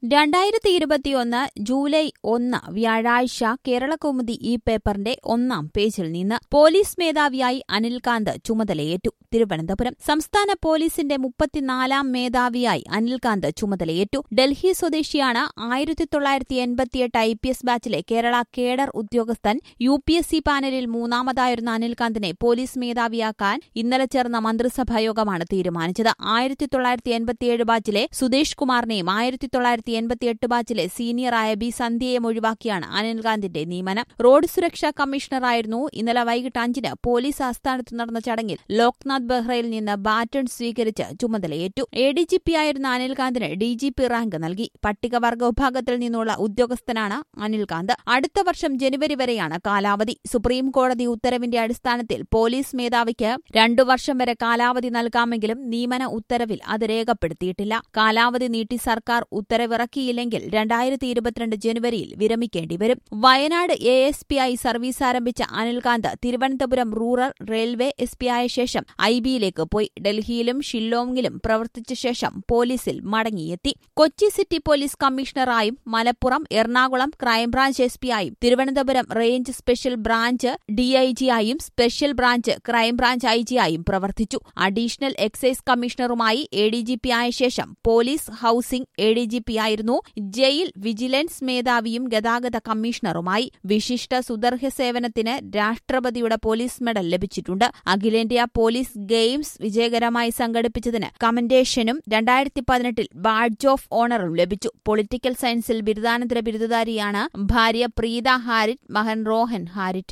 രണ്ടായിരത്തി ഇരുപത്തിയൊന്ന് ജൂലൈ ഒന്ന് വ്യാഴാഴ്ച കേരളകൗമുദി ഈ പേപ്പറിന്റെ ഒന്നാം പേജിൽ നിന്ന് പോലീസ് മേധാവിയായി അനിൽകാന്ത് ചുമതലയേറ്റു തിരുവനന്തപുരം സംസ്ഥാന പോലീസിന്റെ മുപ്പത്തിനാലാം മേധാവിയായി അനിൽകാന്ത് ചുമതലയേറ്റു ഡൽഹി സ്വദേശിയാണ് ആയിരത്തി തൊള്ളായിരത്തി എൺപത്തിയെട്ട് ഐ പി എസ് ബാച്ചിലെ കേരള കേഡർ ഉദ്യോഗസ്ഥൻ യു പി എസ് സി പാനലിൽ മൂന്നാമതായിരുന്ന അനിൽകാന്തിനെ പോലീസ് മേധാവിയാക്കാൻ ഇന്നലെ ചേർന്ന മന്ത്രിസഭായോഗമാണ് തീരുമാനിച്ചത് ആയിരത്തി തൊള്ളായിരത്തി എൺപത്തിയേഴ് ബാച്ചിലെ സുദേശ് കുമാറിനെയും ആയിരത്തി തൊള്ളായിരത്തി എൺപത്തിയെട്ട് ബാച്ചിലെ സീനിയറായ ബി സന്ധ്യയെയും ഒഴിവാക്കിയാണ് അനിൽകാന്തിന്റെ നിയമനം റോഡ് സുരക്ഷാ കമ്മീഷണറായിരുന്നു ഇന്നലെ വൈകിട്ട് അഞ്ചിന് പോലീസ് ആസ്ഥാനത്ത് നടന്ന ചടങ്ങിൽ ലോക്നാഥ് ബെഹ്റയിൽ നിന്ന് ബാറ്റൺ സ്വീകരിച്ച് ചുമതലയേറ്റു എ ഡി ജി പി ആയിരുന്ന അനിൽകാന്തിന് ഡി ജി പി റാങ്ക് നൽകി പട്ടികവർഗ വിഭാഗത്തിൽ നിന്നുള്ള ഉദ്യോഗസ്ഥനാണ് അനിൽകാന്ത് അടുത്ത വർഷം ജനുവരി വരെയാണ് കാലാവധി സുപ്രീം കോടതി ഉത്തരവിന്റെ അടിസ്ഥാനത്തിൽ പോലീസ് മേധാവിക്ക് രണ്ടു വർഷം വരെ കാലാവധി നൽകാമെങ്കിലും നിയമന ഉത്തരവിൽ അത് രേഖപ്പെടുത്തിയിട്ടില്ല കാലാവധി നീട്ടി സർക്കാർ ഉത്തരവിറക്കിയില്ലെങ്കിൽ രണ്ടായിരത്തി ഇരുപത്തിരണ്ട് ജനുവരിയിൽ വിരമിക്കേണ്ടി വരും വയനാട് എ എസ് പി ആയി സർവീസ് ആരംഭിച്ച Anilkanth Thiruvananthapuram rural railway S P ആയ ശേഷം ഐ ബിയിലേക്ക് പോയി ഡൽഹിയിലും ഷില്ലോങ്ങിലും പ്രവർത്തിച്ച ശേഷം പോലീസിൽ മടങ്ങിയെത്തി കൊച്ചി സിറ്റി പോലീസ് കമ്മീഷണറായും Malappuram Ernakulam crime branch S P ആയും തിരുവനന്തപുരം റേഞ്ച് സ്പെഷ്യൽ ബ്രാഞ്ച് ഡിഐജിയായും സ്പെഷ്യൽ ബ്രാഞ്ച് ക്രൈംബ്രാഞ്ച് ഐ ജിയായും പ്രവർത്തിച്ചു അഡീഷണൽ എക്സൈസ് കമ്മീഷണറുമായി എ ഡി ജി പി ആയ ശേഷം police housing A D G P ആയിരുന്നു ജയിൽ വിജിലൻസ് മേധാവിയും ഗതാഗത കമ്മീഷണറുമായി വിശിഷ്ട സുദർഹ സേവനത്തിന് രാഷ്ട്രപതിയുടെ പോലീസ് മെഡൽ ലഭിച്ചിട്ടുണ്ട് അഖിലേന്ത്യാ പോലീസ് ഗെയിംസ് വിജയകരമായി സംഘടിപ്പിച്ചതിന് കമന്റേഷനും രണ്ടായിരത്തി പതിനെട്ടിൽ ബാഡ്ജ് ഓഫ് ഓണറും ലഭിച്ചു പൊളിറ്റിക്കൽ സയൻസിൽ ബിരുദാനന്തര ബിരുദധാരിയാണ് ഭാര്യ പ്രീത ഹാരിറ്റ് മകൻ റോഹൻ ഹാരിറ്റ്